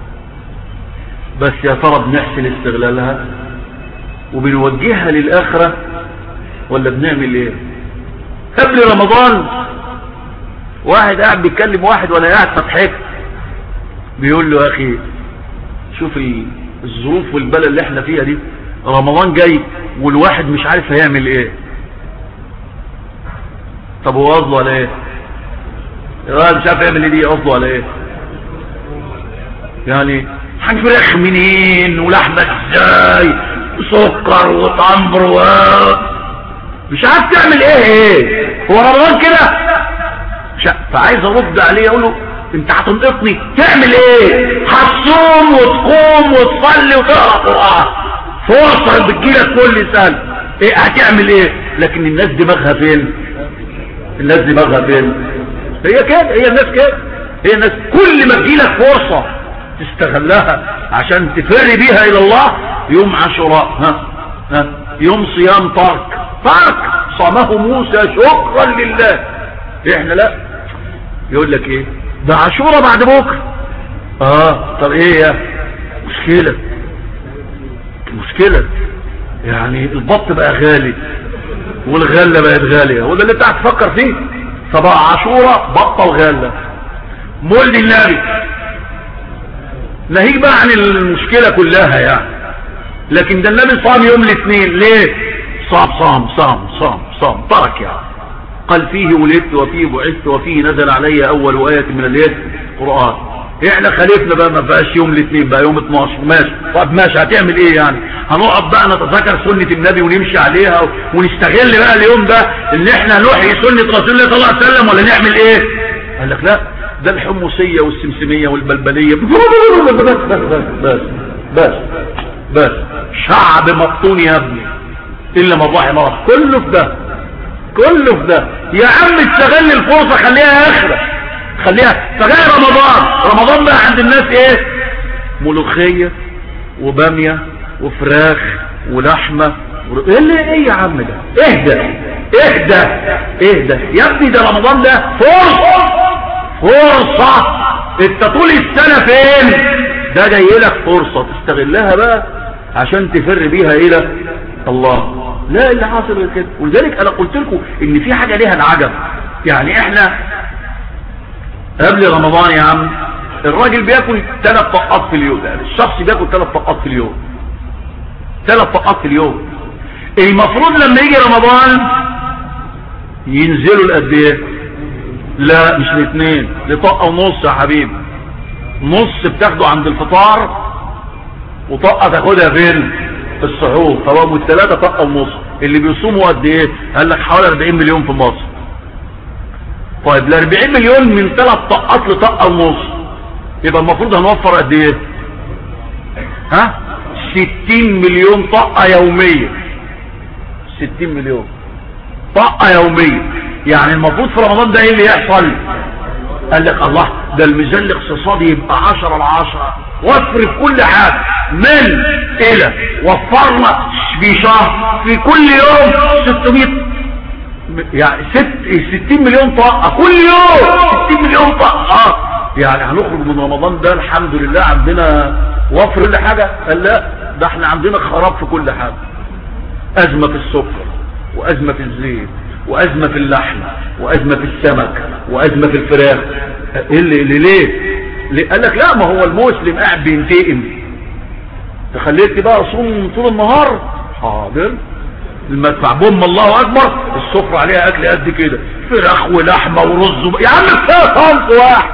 بس يا ترى بنحسن استغلالها وبنوجهها للآخرة ولا بنعمل ايه قبل رمضان واحد قاعد بيتكلم واحد وانا قاعد فضحك بيقول له يا اخي شوف الظروف والبلد اللي احنا فيها دي رمضان جاي والواحد مش عارف هيعمل ايه طب هو قصده على ايه الواحد مش عارف يعمل ايه دي قصده على ايه يعني حاجة فراخ منين ولحمة ازاي سكر وتمر و مش عارف تعمل ايه ايه هو رمضان كده فعايز ارد عليه اقول له انت هتنقطني تعمل ايه هتصوم وتقوم وتصلي وتقرا قران فرصه بتجيلك كل سنه ايه هتعمل ايه لكن الناس دماغها فين الناس دماغها فين هي كده هي الناس كده هي الناس كل ما تجيلك فرصه تستغلها عشان تفر بيها الى الله يوم عاشوراء ها ها يوم صيام ترك ترك صامه موسى شكرا لله احنا لا يقول لك ايه ده عاشوراء بعد بكره اه طب ايه يا مشكلة مشكلة يعني البط بقى غالي والغلة بقت غالية وده اللي انت هتفكر فيه فبقى عاشوراء بطة وغلة مولد النبي ناهيك بقى عن المشكلة كلها يعني لكن ده النبي صام يوم الاثنين ليه صام صام صام صام صام ترك يعني قال فيه ولدت وفيه بعثت وفيه نزل علي اول آية من الايه قرآن احنا خليفنا بقى ما بقاش يوم الاثنين بقى يوم 12 ماشي طب ماشي هتعمل ايه يعني هنقعد بقى نتذكر سنة النبي ونمشي عليها ونستغل بقى اليوم ده ان احنا نحيي سنة رسول الله صلى الله عليه وسلم ولا نعمل ايه قال لك لا ده الحمصية والسمسمية والبلبلية بس بس بس بس بس شعب مقطون يا ابني الا من رحم الله كله في ده كله في ده يا عم استغل الفرصة خليها اخرة خليها فجاء رمضان رمضان بقى عند الناس ايه ملوخية وبامية وفراخ ولحمة و... ايه اللي ايه يا عم ده اهدى اهدى اهدى يا ابني ده رمضان ده فرصة فرصة انت طول السنة فين ده جاي لك فرصة تستغلها بقى عشان تفر بيها الى الله لا اللي حاصل غير كده ولذلك انا قلت لكم ان في حاجة ليها العجب يعني احنا قبل رمضان يا عم الراجل بياكل ثلاث طاقات في اليوم يعني الشخص بياكل ثلاث طاقات في اليوم ثلاث طاقات في اليوم المفروض لما يجي رمضان ينزلوا لقد ايه لا مش الاثنين لطاقه ونص يا حبيبي نص بتاخده عند الفطار وطاقه تاخدها فين السحور فواموا الثلاثة طقة ونص اللي بيصوموا قد ايه قال لك حوالي 40 مليون في مصر طيب ال 40 مليون من ثلاث طقات لطقة ونص يبقى المفروض هنوفر قد ايه ها 60 مليون طقة يومية 60 مليون طاقة يومية يعني المفروض في رمضان ده ايه اللي يحصل قال لك الله ده الميزان الاقتصادي يبقى 10 على 10 وفر في كل حاجة من الى وفرنا في شهر في كل يوم 600 يعني ست 60 مليون طاقة كل يوم 60 مليون طاقة يعني هنخرج من رمضان ده الحمد لله عندنا وفر كل حاجة قال لا ده احنا عندنا خراب في كل حاجة ازمة في السكر وازمة في الزيت وازمة في اللحمة وازمة في السمك وازمة في الفراخ ايه اللي, اللي ليه ليه؟ قال لك لا ما هو المسلم قاعد بينتقم تخليت بقى اصوم طول النهار حاضر المدفع بوم الله اكبر السفرة عليها اكل قد كده فراخ ولحمة ورز وب... يا عم كفايه صنف واحد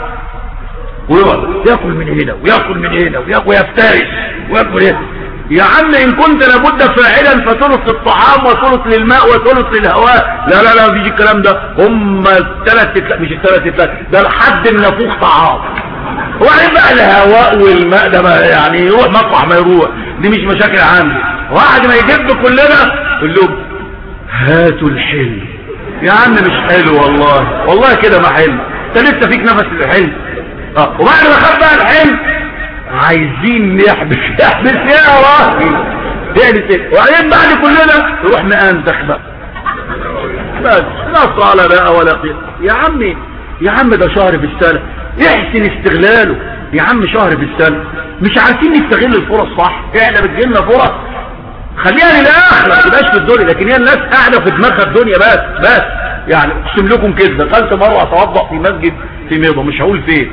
ويقعد ياكل من هنا وياكل من هنا وياكل ويفترس وياكل هنا يا عم ان كنت لابد فاعلا فثلث للطعام وثلث للماء وثلث للهواء لا لا لا مفيش الكلام ده هم الثلاث مش الثلاث ثلاث ده لحد النافوخ طعام وبعدين بقى الهواء والماء ده ما يعني يروح مطرح ما يروح دي مش مشاكل عندي واحد ما يجيب كلنا يقول لهم هاتوا الحلم يا عم مش حلو والله والله كده ما حلم انت لسه فيك نفس الحلم اه وبعد ما خد بقى الحلم عايزين نحبس نحبس يا راجل تحبس ايه وبعدين بعد كلنا نروح نأنتخ بقى بس لا صالة بقى ولا قيل يا عمي يا عم ده شهر في السنة احسن استغلاله يا عم شهر في السنة مش عارفين نستغل الفرص صح احنا بتجيلنا فرص خليها للاخر ما تبقاش في الدنيا لكن هي الناس قاعده في دماغها الدنيا بس بس يعني اقسم لكم كده دخلت مره اتوضا في مسجد في ميضه مش هقول فين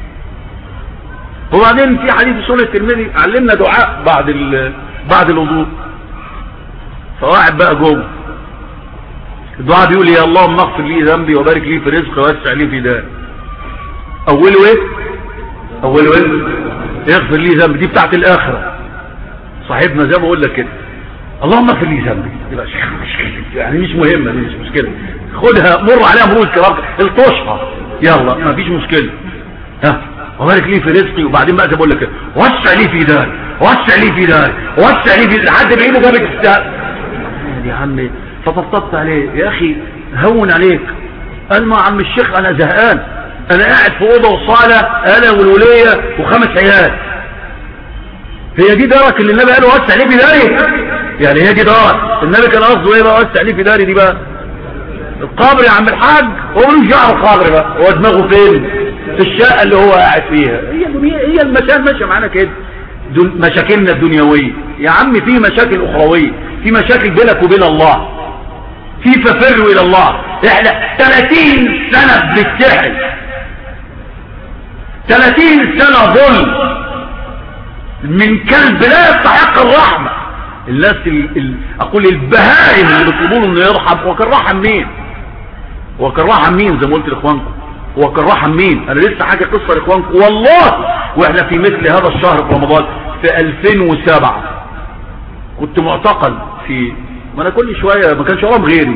وبعدين في حديث سنه الترمذي علمنا دعاء بعد بعد الوضوء فواحد بقى جوه الدعاء بيقول يا اللهم اغفر لي ذنبي وبارك لي في رزقي ووسع لي في داري اوله ايه اوله ايه اغفر لي ذنبي دي بتاعت الاخره صاحبنا زي ما بقول لك كده اللهم اغفر لي ذنبي يبقى يعني مش مهمه دي مش مشكله خدها مر عليها مرور الكرام الطشها يلا ما فيش مشكله ها وبارك لي في رزقي وبعدين بقى زي بقول لك كده وسع لي في داري وسع لي في داري وسع لي في لحد بعيده جابت السقف يا عمي فطبطبت عليه يا اخي هون عليك قال ما عم الشيخ انا زهقان انا قاعد في اوضه وصاله انا والوليه وخمس عيال هي دي دارك اللي النبي قال وسع لي في داري يعني هي دي دارك النبي كان قصده ايه بقى وسع لي في داري دي بقى القبر يا عم الحاج هو مش دعوه القبر بقى هو دماغه فين في الشقه اللي هو قاعد فيها هي هي المشاكل ماشيه معانا كده مشاكلنا الدنيويه يا عم في مشاكل اخرويه في مشاكل بينك وبين الله في ففروا الى الله احنا 30 سنه بنتحل 30 سنه ظلم من كلب لا يستحق الرحمة الناس ال... ال... اقول البهائم اللي بيطلبوا انه يرحم هو كان رحم مين هو كان رحم مين زي ما قلت لاخوانكم هو كان رحم مين انا لسه حاجه قصه لاخوانكم والله واحنا في مثل هذا الشهر في رمضان في 2007 كنت معتقل في ما انا كل شويه ما كانش وراهم غيري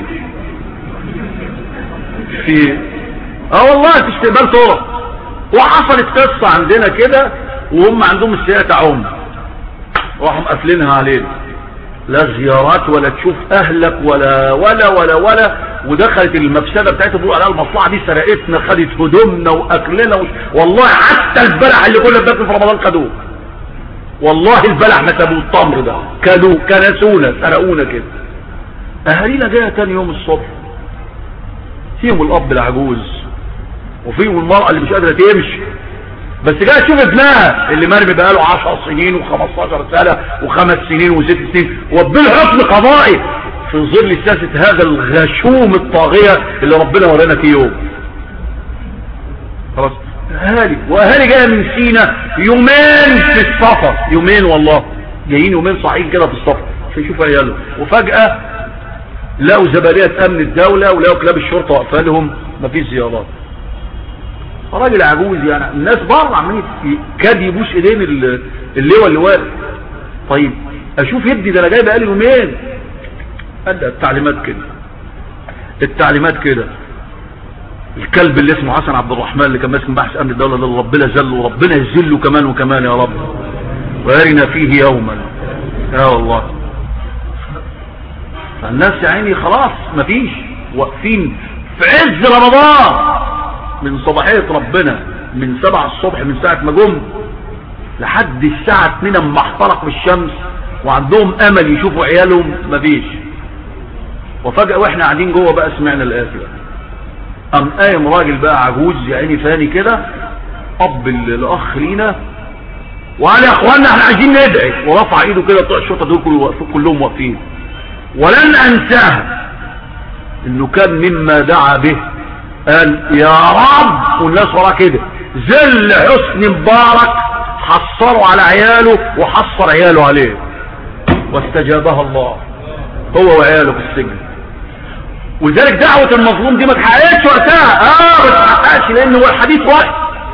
في اه والله في استقبال طرق وحصلت قصه عندنا كده وهم عندهم السيئة عم راحوا مقفلينها علينا لا زيارات ولا تشوف اهلك ولا ولا ولا ولا ودخلت المفسده بتاعتها بيقولوا عليها المصلحه دي سرقتنا خدت هدومنا واكلنا و... والله حتى البلح اللي كنا بناكله في رمضان خدوه والله البلح ما سابوه التمر ده كانوا كنسونا سرقونا كده اهالينا جايه تاني يوم الصبح فيهم الاب العجوز وفيهم المراه اللي مش قادره تمشي بس جاي تشوف ابنها اللي مرمي بقاله 10 سنين و15 سنة وخمس سنين وست سنين وبين حكم قضائي في ظل سياسة هذا الغشوم الطاغية اللي ربنا ورانا في يوم خلاص اهالي واهالي جايه من سينا يومين في السفر يومين والله جايين يومين صحيحين كده في السفر عشان يشوفوا عيالهم وفجأة لقوا زبالية امن الدولة ولقوا كلاب الشرطة واقفه لهم مفيش زيارات راجل عجوز يعني الناس بره عمالين كاد يبوس ايدين اللواء اللي واقف طيب اشوف يدي ده انا جاي بقالي يومين قال ده التعليمات كده التعليمات كده الكلب اللي اسمه حسن عبد الرحمن اللي كان ماسك بحث امن الدوله ده ربنا ذله وربنا يذله كمان وكمان يا رب ويرنا فيه يوما يا والله فالناس يا عيني خلاص مفيش واقفين في عز رمضان من صباحية ربنا من سبع الصبح من ساعة ما جم لحد الساعة 2 اما احترق بالشمس وعندهم امل يشوفوا عيالهم مفيش وفجأة واحنا قاعدين جوه بقى سمعنا الآية قام قايم راجل بقى عجوز يا عيني فاني كده اب الاخ لينا وقال يا اخوانا احنا عايزين ندعي ورفع ايده كده بتوع الشرطه دول كلهم واقفين ولن انساها انه كان مما دعا به قال يا رب والناس وراه كده زل حسن مبارك حصروا على عياله وحصر عياله عليه واستجابها الله هو وعياله في السجن ولذلك دعوة المظلوم دي ما اتحققتش وقتها اه ما اتحققش لان هو الحديث وقت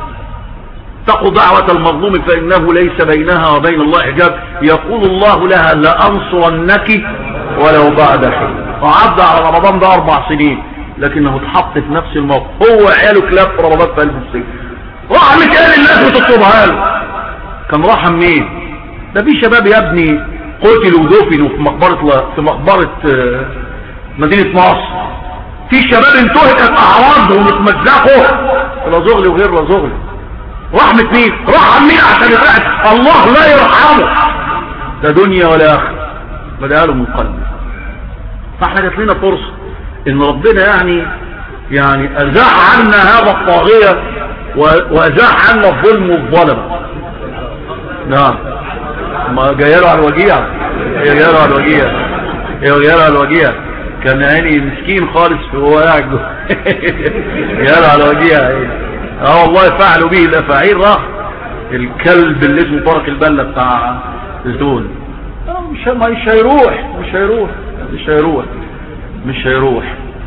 اتقوا دعوة المظلوم فانه ليس بينها وبين الله حجاب يقول الله لها لانصرنك ولو بعد حين وعدى على رمضان ده اربع سنين لكنه اتحط في نفس الموقف هو عياله كلاب في رمضان في قلب السجن راح مكان الناس بتطلبها له كان راح مين ده في شباب يا ابني قتلوا ودفنوا في مقبرة في مقبرة مدينة مصر في شباب انتهكت اعراضهم ومتمزقوا لا زغلي وغير لا زغلي رحمة مين رحم مين عشان يرعد الله لا يرحمه ده دنيا ولا اخر بدأ له من قلبه فاحنا جات لنا فرصة ان ربنا يعني يعني ازاح عنا هذا الطاغية وازاح عنا الظلم والظلم نعم ما جايله على الوجيع جايله على الوجيع جايله على الوجيع كان عيني مسكين خالص وهو قاعد جايله على الوجيع اه والله فعلوا به الافاعيل راح الكلب اللي اسمه طارق البلة بتاع الزون مش مش هيروح مش هيروح مش هيروح مش هيروح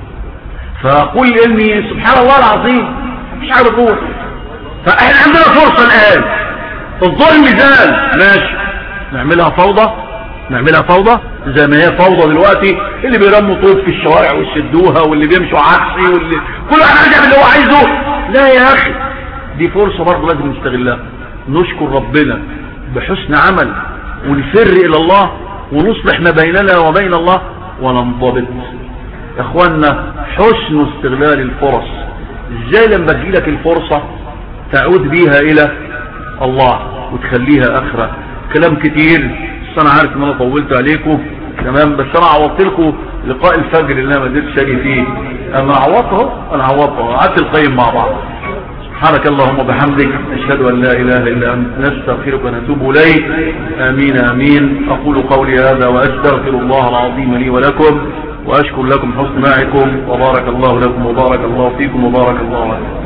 فقل اني سبحان الله العظيم مش عارف اروح فاحنا عندنا فرصة الان الظلم زال ماشي نعملها فوضى نعملها فوضى زي ما هي فوضى دلوقتي اللي بيرموا طوب في الشوارع ويسدوها واللي بيمشوا عكسي واللي كل واحد يعمل اللي هو عايزه لا يا اخي دي فرصة برضه لازم نستغلها نشكر ربنا بحسن عمل ونفر الى الله ونصلح ما بيننا وبين الله وننضبط يا اخوانا حسن استغلال الفرص ازاي لما تجيلك الفرصة تعود بيها الى الله وتخليها اخرة كلام كتير بس انا عارف ان انا طولت عليكم تمام بس انا عوضت لكم لقاء الفجر اللي انا ما قدرتش اجي فيه اما عوضته انا عوضته قعدت القيم مع بعض سبحانك اللهم وبحمدك اشهد ان لا اله الا انت نستغفرك ونتوب اليك امين امين اقول قولي هذا واستغفر الله العظيم لي ولكم واشكر لكم حسن معكم وبارك الله لكم وبارك الله فيكم وبارك الله عليكم